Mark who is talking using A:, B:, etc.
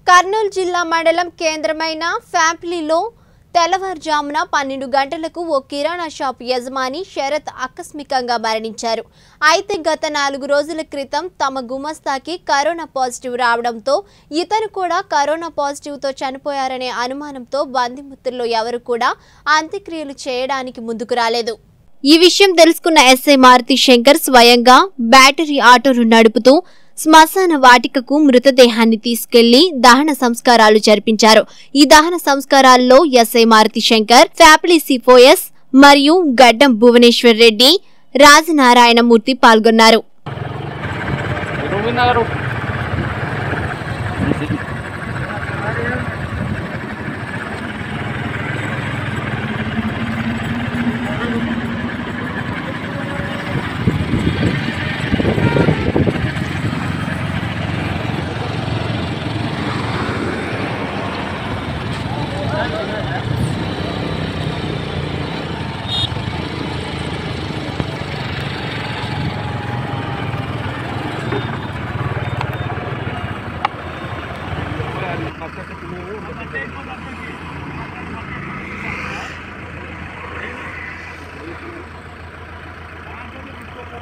A: కర్నూలు జిల్లా మండలం కేంద్రమైన ఫ్యాంప్లీలో తెల్లవారుజామున పన్నెండు గంటలకు ఓ కిరాణా షాప్ యజమాని శరత్ ఆకస్మికంగా మరణించారు అయితే గత నాలుగు రోజుల క్రితం తమ గుమస్తాకి కరోనా పాజిటివ్ రావడంతో ఇతను కూడా కరోనా పాజిటివ్తో చనిపోయారనే అనుమానంతో బందిముత్తుల్లో ఎవరు కూడా అంత్యక్రియలు చేయడానికి ముందుకు రాలేదు ఈ విషయం తెలుసుకున్న ఎస్ఐ మారుతి శంకర్ స్వయంగా బ్యాటరీ ఆటోను నడుపుతూ శ్మశాన వాటికకు మృతదేహాన్ని తీసుకెళ్లి దహన సంస్కారాలు జరిపించారు ఈ దహన సంస్కారాల్లో ఎస్ఐ మారుతి శంకర్ ఫ్యాపిలీ సిఫోయస్ మరియు గడ్డం భువనేశ్వర్ రెడ్డి రాజనారాయణమూర్తి పాల్గొన్నారు
B: గోవింద్ నగర్